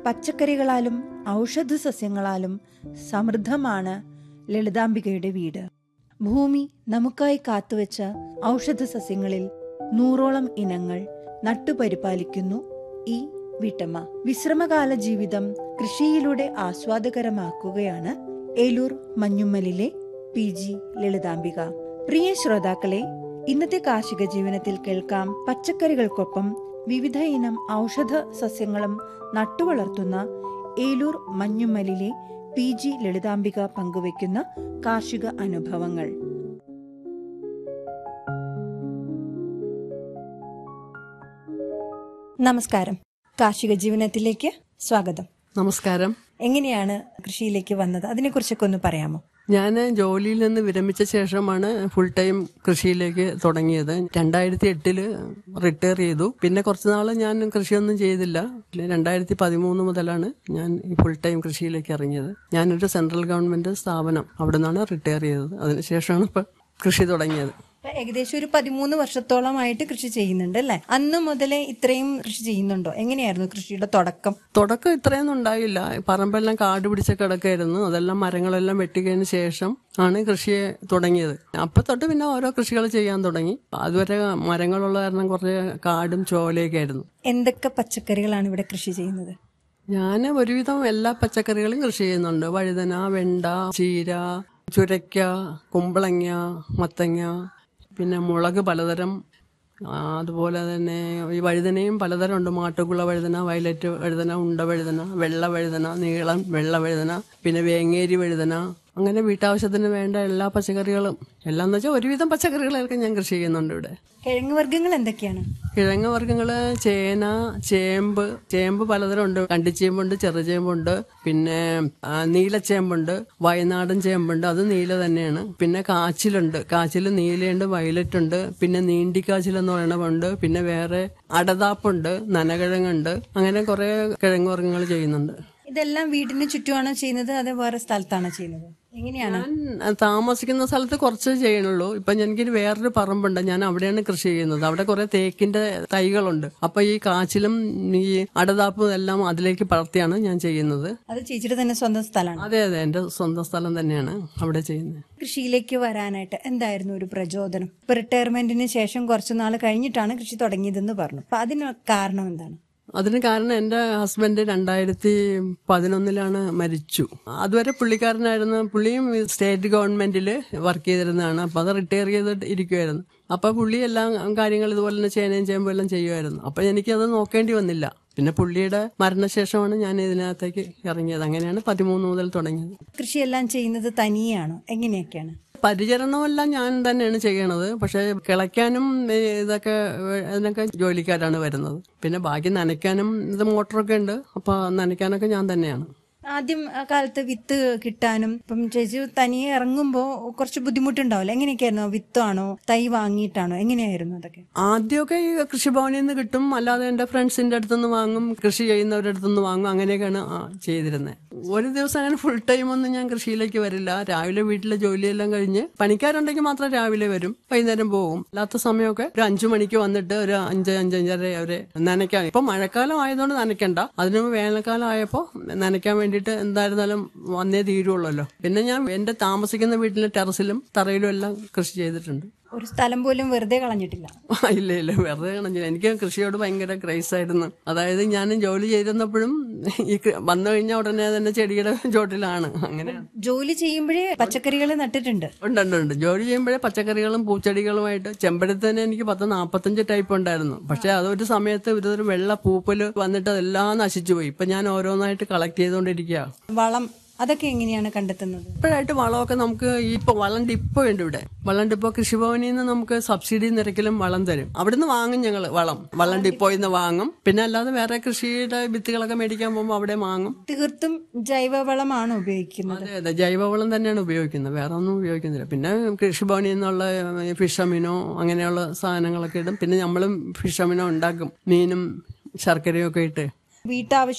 പച്ചക്കറികളാലും ഔഷധ സസ്യങ്ങളാലും സമൃദ്ധമാണ് ലളിതാംബികയുടെ വീട് ഭൂമി നമുക്കായി കാത്തുവച്ച ഔഷധ സസ്യങ്ങളിൽ നൂറോളം ഇനങ്ങൾ നട്ടുപരിപാലിക്കുന്നു ഈ വീട്ടമ്മ വിശ്രമകാല ജീവിതം കൃഷിയിലൂടെ ആസ്വാദകരമാക്കുകയാണ് ഏലൂർ മഞ്ഞുമ്മലിലെ പി ജി ലളിതാംബിക പ്രിയ ശ്രോതാക്കളെ ഇന്നത്തെ കാർഷിക ജീവനത്തിൽ കേൾക്കാം പച്ചക്കറികൾക്കൊപ്പം വിവിധ ഇനം ഔഷധ സസ്യങ്ങളും നട്ടുവളർത്തുന്ന ഏലൂർ മഞ്ഞുമ്മലിലെ പി ജി ലളിതാംബിക പങ്കുവയ്ക്കുന്ന കാർഷിക അനുഭവങ്ങൾ നമസ്കാരം കാർഷിക ജീവനത്തിലേക്ക് സ്വാഗതം നമസ്കാരം എങ്ങനെയാണ് കൃഷിയിലേക്ക് വന്നത് അതിനെക്കുറിച്ചൊക്കെ ഒന്ന് പറയാമോ ഞാൻ ജോലിയിൽ നിന്ന് വിരമിച്ച ശേഷമാണ് ഫുൾ ടൈം കൃഷിയിലേക്ക് തുടങ്ങിയത് രണ്ടായിരത്തി എട്ടില് റിട്ടയർ ചെയ്തു പിന്നെ കുറച്ച് നാൾ ഞാൻ കൃഷിയൊന്നും ചെയ്തില്ല പിന്നെ രണ്ടായിരത്തി പതിമൂന്ന് മുതലാണ് ഞാൻ ഈ ഫുൾ ടൈം കൃഷിയിലേക്ക് ഇറങ്ങിയത് ഞാനൊരു സെൻട്രൽ ഗവൺമെന്റ് സ്ഥാപനം അവിടെ നിന്നാണ് റിട്ടയർ ചെയ്തത് അതിനുശേഷമാണ് ഇപ്പൊ കൃഷി തുടങ്ങിയത് ഇപ്പൊ ഏകദേശം ഒരു പതിമൂന്ന് വർഷത്തോളമായിട്ട് കൃഷി ചെയ്യുന്നുണ്ട് അല്ലെ അന്ന് മുതലേ ഇത്രയും കൃഷി ചെയ്യുന്നുണ്ടോ എങ്ങനെയായിരുന്നു കൃഷിയുടെ തുടക്കം തുടക്കം ഇത്രയൊന്നും ഉണ്ടായില്ല പറമ്പെല്ലാം കാട് പിടിച്ച കിടക്കായിരുന്നു അതെല്ലാം മരങ്ങളെല്ലാം വെട്ടിക്കതിന് ശേഷം ആണ് കൃഷിയെ തുടങ്ങിയത് അപ്പൊ തൊട്ട് പിന്നെ ഓരോ കൃഷികൾ ചെയ്യാൻ തുടങ്ങി അതുവരെ മരങ്ങളുള്ള കാരണം കുറേ കാടും ചോലയൊക്കെ ആയിരുന്നു എന്തൊക്കെ പച്ചക്കറികളാണ് ഇവിടെ കൃഷി ചെയ്യുന്നത് ഞാൻ ഒരുവിധം എല്ലാ പച്ചക്കറികളും കൃഷി ചെയ്യുന്നുണ്ട് വഴുതന വെണ്ട ചീര ചുരയ്ക്ക കുമ്പളങ്ങ മത്തങ്ങ പിന്നെ മുളക് പലതരം ആ, അതുപോലെ തന്നെ ഈ വഴുതനയും പലതരം ഉണ്ട് മാട്ടുകുള്ള വഴുതന വയലറ്റ് വഴുതന ഉണ്ട വഴുതന വെള്ള വഴുതന നീളം വെള്ള വഴുതന പിന്നെ വേങ്ങേരി വഴുതന അങ്ങനെ വീട്ടാവശ്യത്തിന് വേണ്ട എല്ലാ പച്ചക്കറികളും എല്ലാം എന്ന് വെച്ചാൽ ഒരുവിധം പച്ചക്കറികളൊക്കെ ഞാൻ കൃഷി ചെയ്യുന്നുണ്ട് ഇവിടെ കിഴങ്ങ് വർഗ്ഗങ്ങൾ എന്തൊക്കെയാണ് കിഴങ്ങ് വർഗ്ഗങ്ങള് ചേന ചേമ്പ് ചേമ്പ് പലതരം ഉണ്ട് കണ്ടിച്ചേമ്പുണ്ട് ചെറുചേമ്പുണ്ട് പിന്നെ ആ, നീലച്ചേമ്പുണ്ട് വയനാടൻ ചേമ്പുണ്ട് അത് നീല തന്നെയാണ് പിന്നെ കാച്ചിലുണ്ട് കാച്ചിൽ നീലയുണ്ട് വയലറ്റ് ഉണ്ട് പിന്നെ നീണ്ടിക്കാച്ചിൽ എന്ന് പറയണതുണ്ട് പിന്നെ വേറെ അടതാപ്പുണ്ട് നനകിഴങ്ങുണ്ട് അങ്ങനെ കുറെ കിഴങ്ങ് വർഗ്ഗങ്ങൾ ചെയ്യുന്നുണ്ട് ഇതെല്ലാം വീടിന് ചുറ്റുമാണോ ചെയ്യുന്നത് അതോ വേറെ സ്ഥലത്താണോ ചെയ്യുന്നത് എങ്ങനെയാണ് ഞാൻ താമസിക്കുന്ന സ്ഥലത്ത് കുറച്ച് ചെയ്യണുള്ളൂ ഇപ്പൊ എനിക്കൊരു വേറൊരു പറമ്പുണ്ട് ഞാൻ അവിടെയാണ് കൃഷി ചെയ്യുന്നത് അവിടെ കുറെ തേക്കിന്റെ തൈകളുണ്ട് അപ്പൊ ഈ കാച്ചിലും ഈ അടതാപ്പും എല്ലാം അതിലേക്ക് പടർത്തിയാണ് ഞാൻ ചെയ്യുന്നത് അത് ചേച്ചിയുടെ തന്നെ സ്വന്തം സ്ഥലമാണ് അതെ അതെ എന്റെ സ്വന്തം സ്ഥലം തന്നെയാണ് അവിടെ ചെയ്യുന്നത് കൃഷിയിലേക്ക് വരാനായിട്ട് എന്തായിരുന്നു ഒരു പ്രചോദനം ഇപ്പൊ റിട്ടയർമെന്റിന് ശേഷം കുറച്ചു നാൾ കഴിഞ്ഞിട്ടാണ് കൃഷി തുടങ്ങിയതെന്ന് പറഞ്ഞു അപ്പൊ അതിന് കാരണം എന്താണ് അതിന് കാരണം എന്റെ ഹസ്ബൻഡ് രണ്ടായിരത്തി പതിനൊന്നിലാണ് മരിച്ചു അതുവരെ പുള്ളിക്കാരനായിരുന്നു പുള്ളിയും സ്റ്റേറ്റ് ഗവൺമെന്റിൽ വർക്ക് ചെയ്തിരുന്നതാണ് അപ്പൊ അത് റിട്ടയർ ചെയ്തിട്ട് ഇരിക്കുമായിരുന്നു അപ്പൊ പുള്ളി എല്ലാം കാര്യങ്ങൾ ഇതുപോലെ തന്നെ ചേനയും ചേമ്പും എല്ലാം ചെയ്യുമായിരുന്നു അപ്പൊ എനിക്കത് നോക്കേണ്ടി വന്നില്ല പിന്നെ പുള്ളിയുടെ മരണശേഷമാണ് ഞാൻ ഇതിനകത്തേക്ക് ഇറങ്ങിയത് അങ്ങനെയാണ് പതിമൂന്ന് മുതൽ തുടങ്ങിയത് കൃഷിയെല്ലാം ചെയ്യുന്നത് തനിയാണോ എങ്ങനെയൊക്കെയാണ് പരിചരണമെല്ലാം ഞാൻ തന്നെയാണ് ചെയ്യണത് പക്ഷെ കിളയ്ക്കാനും ഏ, ഇതൊക്കെ ഏ, അതിനൊക്കെ ജോലിക്കാരാണ് വരുന്നത് പിന്നെ ബാക്കി നനയ്ക്കാനും ഇത് മോട്ടറൊക്കെ ഉണ്ട് അപ്പൊ നനയ്ക്കാനൊക്കെ ഞാൻ തന്നെയാണ് ആദ്യം ആ കാലത്ത് വിത്ത് കിട്ടാനും ഇപ്പം ചേച്ചി തനിയെ ഇറങ്ങുമ്പോ കുറച്ച് ബുദ്ധിമുട്ടുണ്ടാവില്ല എങ്ങനെയൊക്കെയായിരുന്നു വിത്താണോ തൈ വാങ്ങിയിട്ടാണോ എങ്ങനെയായിരുന്നു അതൊക്കെ ആദ്യമൊക്കെ ഈ കൃഷിഭവനിൽ നിന്ന് കിട്ടും അല്ലാതെ എന്റെ ഫ്രണ്ട്സിന്റെ അടുത്തുനിന്ന് വാങ്ങും കൃഷി ചെയ്യുന്നവരുടെ അടുത്തുനിന്ന് വാങ്ങും അങ്ങനെയൊക്കെയാണ് ആ, ചെയ്തിരുന്നത് ഒരു ദിവസം അങ്ങനെ ഫുൾ ടൈം ഒന്നും ഞാൻ കൃഷിയിലേക്ക് വരില്ല രാവിലെ വീട്ടിലെ ജോലിയെല്ലാം കഴിഞ്ഞ് പണിക്കാരുണ്ടെങ്കിൽ മാത്രം രാവിലെ വരും വൈകുന്നേരം പോകും അല്ലാത്ത സമയമൊക്കെ ഒരു അഞ്ചു മണിക്ക് വന്നിട്ട് ഒരു അഞ്ച് അഞ്ചഞ്ചര വരെ നനയ്ക്കാൻ ഇപ്പൊ മഴക്കാലം ആയതുകൊണ്ട് നനയ്ക്കണ്ട അതിന് മുമ്പ് വേനൽക്കാലം ആയപ്പോ നനയ്ക്കാൻ വേണ്ടിയിട്ട് എന്തായിരുന്നാലും വന്നേ തീരുള്ളല്ലോ പിന്നെ ഞാൻ എന്റെ താമസിക്കുന്ന വീട്ടിലെ ടെറസിലും തറയിലും എല്ലാം കൃഷി ചെയ്തിട്ടുണ്ട് ഒരു സ്ഥലം പോലും വെറുതെ കളഞ്ഞിട്ടില്ല ആ, ഇല്ല ഇല്ല വെറുതെ കളഞ്ഞില്ല എനിക്ക് കൃഷിയോട് ഭയങ്കര ക്രൈസ് ആയിരുന്നു അതായത് ഞാൻ ജോലി ചെയ്തിരുന്നപ്പോഴും ഈ കൃ- വന്നു കഴിഞ്ഞാൽ ഉടനെ തന്നെ ചെടിയുടെ ചോട്ടിലാണ് അങ്ങനെയാണ് ജോലി ചെയ്യുമ്പോഴേ പച്ചക്കറികൾ നട്ടിട്ടുണ്ട് ഉണ്ട് ഉണ്ട് ഉണ്ട് ജോലി ചെയ്യുമ്പോഴേ പച്ചക്കറികളും പൂച്ചെടികളുമായിട്ട് ചെമ്പരത്തി തന്നെ എനിക്ക് പത്ത് നാൽപ്പത്തഞ്ച് ടൈപ്പ് ഉണ്ടായിരുന്നു പക്ഷെ അതൊരു സമയത്ത് ഒരു വെള്ള പൂപ്പല് വന്നിട്ട് അതെല്ലാം നശിച്ചു പോയി ഇപ്പൊ ഞാൻ ഓരോന്നായിട്ട് കളക്ട് ചെയ്തുകൊണ്ടിരിക്കുക വളം അതൊക്കെ എങ്ങനെയാണ് കണ്ടെത്തുന്നത് ഇപ്പോഴായിട്ട് വളമൊക്കെ നമുക്ക് ഈ ഇപ്പൊ വളം ഡിപ്പോ ഉണ്ട് ഇവിടെ വളം ഡിപ്പോ കൃഷിഭവനിൽ നിന്ന് നമുക്ക് സബ്സിഡി നിരക്കിലും വളം തരും അവിടുന്ന് വാങ്ങും ഞങ്ങൾ വളം വളം ഡിപ്പോയിൽ നിന്ന് വാങ്ങും പിന്നെ അല്ലാതെ വേറെ കൃഷിയുടെ വിത്തുകളൊക്കെ മേടിക്കാൻ പോകുമ്പോൾ അവിടെ വാങ്ങും തീർത്തും ജൈവവളമാണ് ഉപയോഗിക്കുന്നത് അതെ അതെ ജൈവവളം തന്നെയാണ് ഉപയോഗിക്കുന്നത് വേറെ ഒന്നും ഉപയോഗിക്കുന്നില്ല പിന്നെ കൃഷിഭവനിൽ നിന്നുള്ള ഫിഷ് അമിനോ അങ്ങനെയുള്ള സാധനങ്ങളൊക്കെ ഇടും പിന്നെ നമ്മളും ഫിഷ് അമിനോ ഉണ്ടാക്കും മീനും ശർക്കരയും ഒക്കെ ഇട്ട് വീട്ടാവശ്യ